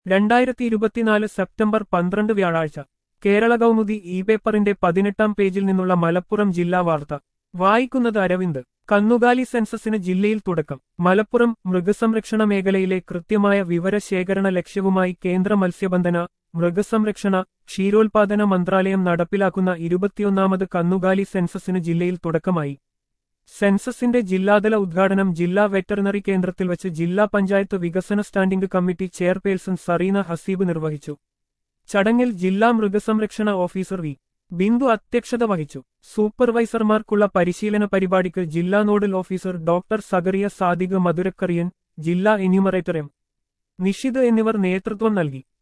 രണ്ടായിരത്തി ഇരുപത്തിനാല് സെപ്റ്റംബർ പന്ത്രണ്ട് വ്യാഴാഴ്ച കേരള കൗമുദി ഇ പേപ്പറിന്റെ പതിനെട്ടാം പേജിൽ നിന്നുള്ള മലപ്പുറം ജില്ലാ വാർത്ത വായിക്കുന്നത് അരവിന്ദ് കന്നുകാലി സെൻസസിന് ജില്ലയിൽ തുടക്കം മലപ്പുറം മൃഗസംരക്ഷണ മേഖലയിലെ കൃത്യമായ വിവരശേഖരണ ലക്ഷ്യവുമായി കേന്ദ്ര മത്സ്യബന്ധന മൃഗസംരക്ഷണ ക്ഷീരോത്പാദന മന്ത്രാലയം നടപ്പിലാക്കുന്ന ഇരുപത്തിയൊന്നാമത് കന്നുകാലി സെൻസസിന് ജില്ലയിൽ തുടക്കമായി സെൻസസിന്റെ ജില്ലാതല ഉദ്ഘാടനം ജില്ലാ വെറ്ററിനറി കേന്ദ്രത്തിൽ വച്ച് ജില്ലാ പഞ്ചായത്ത് വികസന standing committee chairperson Sareena Haseeb നിർവഹിച്ചു ചടങ്ങിൽ ജില്ലാ മൃഗസംരക്ഷണ ഓഫീസർ വി ബിന്ദു അധ്യക്ഷത വഹിച്ചു സൂപ്പർവൈസർമാർക്കുള്ള പരിശീലന പരിപാടിക്ക് ജില്ലാ nodal officer doctor Zakariya Sadiq മധുരക്കറിയൻ ജില്ലാ എന്യൂമറേറ്റർ എം നിഷിത് എന്നിവർ നേതൃത്വം നൽകി